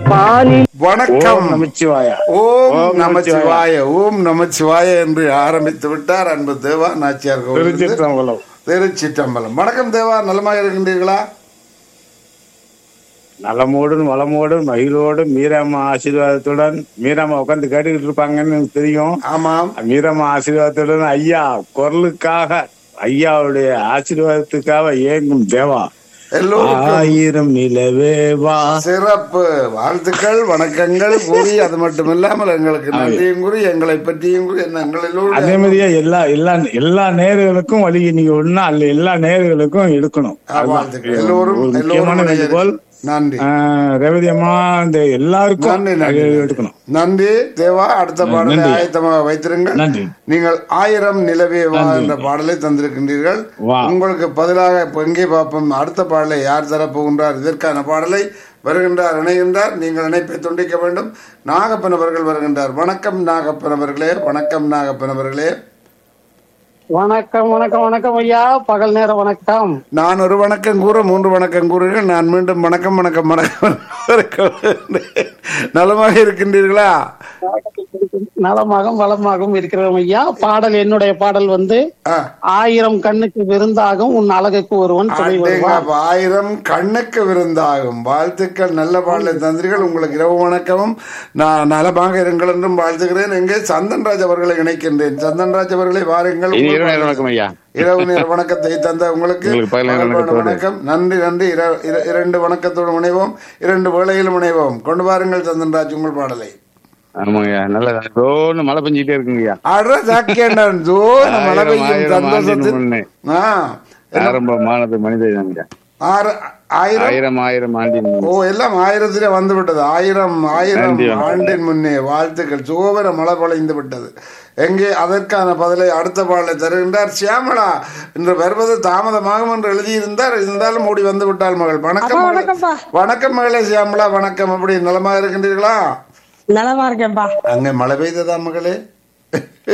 பாலில் வணக்கம் ஓம் நமச்சிவாயா ஓம் ஓம் நமச்சிவாய ஓம் நமச்சிவாய என்று ஆரம்பித்து விட்டார் அன்பு தேவா நாச்சியார் கோவில் திருச்சிற்றம்பலம் திருச்சிற்றம்பலம் வணக்கம் தேவா நலமாக இருக்கின்றீர்களா நலமோடும் வளமோடும் மகிழோடும் மீராமா ஆசீர்வாதத்துடன் மீராமா உட்காந்து கேட்டுக்கிட்டு இருப்பாங்கன்னு எனக்கு தெரியும் ஆமாம் மீராமா ஆசீர்வாதத்துடன் ஐயா குரலுக்காக ஐயாவுடைய ஆசீர்வாதத்துக்காக ஏங்கும் தேவா எல்லோருக்கும் ஆயிரம் நிலவேவா சிறப்பு வாழ்த்துக்கள் வணக்கங்கள் கூறி அது மட்டும் இல்லாமல் எங்களுக்கு நன்றியும் கூறி எங்களை பற்றியும் கூறி என்ன எங்கள் அதே எல்லோரும் மாதிரியே எல்லா எல்லா எல்லா நேர்களுக்கும் வழி நீங்க ஒண்ணா அல்ல எல்லா நேர்களுக்கும் எடுக்கணும் அதுதான். வாழ்த்துக்கள் எல்லோரும் ஒரு எல்லோரும் முக்கியமான வேண்டுகோள் நன்றி ஆஹ், ரேவதி அம்மா இந்த எல்லாருக்கும் நன்றி நன்றி அது எடுக்கணும் நன்றி தேவா அடுத்த பாடலை நன்றி. ஆயத்தமாக வைத்திருங்கள் நன்றி நீங்கள் ஆயிரம் நிலவே வா என்ற பாடலை தந்திருக்கின்றீர்கள் வா. உங்களுக்கு பதிலாக இப்ப எங்கே பார்ப்போம் அடுத்த பாடலை யார் தரப்போகின்றார் இதற்கான பாடலை வருகின்றார் இணைகின்றார் நீங்கள் இணைப்பை துண்டிக்க வேண்டும் நாகப்பன் அவர்கள் வருகின்றார் வணக்கம் நாகப்பன் அவர்களே வணக்கம் நாகப்பன் அவர்களே வணக்கம் வணக்கம் வணக்கம் ஐயா பகல் நேர வணக்கம் நான் ஒரு வணக்கம் கூற மூன்று வணக்கம் கூறுகிறேன் நான் மீண்டும் வணக்கம் வணக்கம் வணக்கம் கூறுகின்றேன். நலமாக இருக்கின்றீர்களா நலமாகவும் வளமாகவும் இருக்கிறோம் ஐயா பாடல் என்னுடைய பாடல் வந்து ஆ. ஆயிரம் கண்ணுக்கு விருந்தாகும் உன் அழகுக்கு ஒருவன் துணை வருவான் அடேங்கப்பா, ஆயிரம் கண்ணுக்கு விருந்தாகும் வாழ்த்துக்கள் நல்ல பாடலை தந்திரிகள் உங்களுக்கு இரவு வணக்கமும் நான் நலமாக இருங்கள் என்றும் வாழ்த்துகிறேன் எங்கே சந்தன்ராஜ் அவர்களை இணைக்கின்றேன் சந்தன்ராஜ் அவர்களை வாருங்கள் இனி இரவு நேரம் வணக்கம் ஐயா இரவு நேர வணக்கத்தை தந்த உங்களுக்கு உங்களுக்கு பகல் நேர பகல் நேர வணக்கத்தோடு. வணக்கம் நன்றி நன்றி இர- இர- இரண்டு வணக்கத்தோடு முனைவோம் இரண்டு வேளையிலும் முனைவோம் கொண்டு வாருங்கள் சந்தன்ராஜ் உங்கள் பாடலை ஆமாங்கய்யா நல்ல ரோன்னு மழை பெஞ்சிட்டே இருக்குங்கய்யா அட சாக்கியண்டான் ஜோ மழை ஆயிரம், பெய்யும் ஆயிரம் சந்தோஷத்தில் ஆண்டின் முன்னே. ஆ ஆரம்பமானது மனித இனம்யா. ஆறு ஆயிரம் ஆயிரம் ஆயிரம் ஆண்டின் முன்னே. ஓ எல்லாம் ஆயிரத்திலே வந்து விட்டது ஆயிரம் ஆயிரம் நன்றி, வணக்கம். ஆண்டின் முன்னே வாழ்த்துக்கள் சோபர மழை பொழிந்து விட்டது எங்கே அதற்கான பதிலை அடுத்த பாடலை தருகின்றார் சியாமளா இன்று வருவது தாமதமாகும் என்று எழுதியிருந்தார் இருந்தாலும் ஓடி வந்து விட்டாள் மகள் வணக்கம் மகளே. வணக்கம் மகளே சியாமளா வணக்கம் அப்படி நலமாக இருக்கின்றீர்களா நலமா இருக்கேன்பா அங்கே மழை பெய்ததா மகளே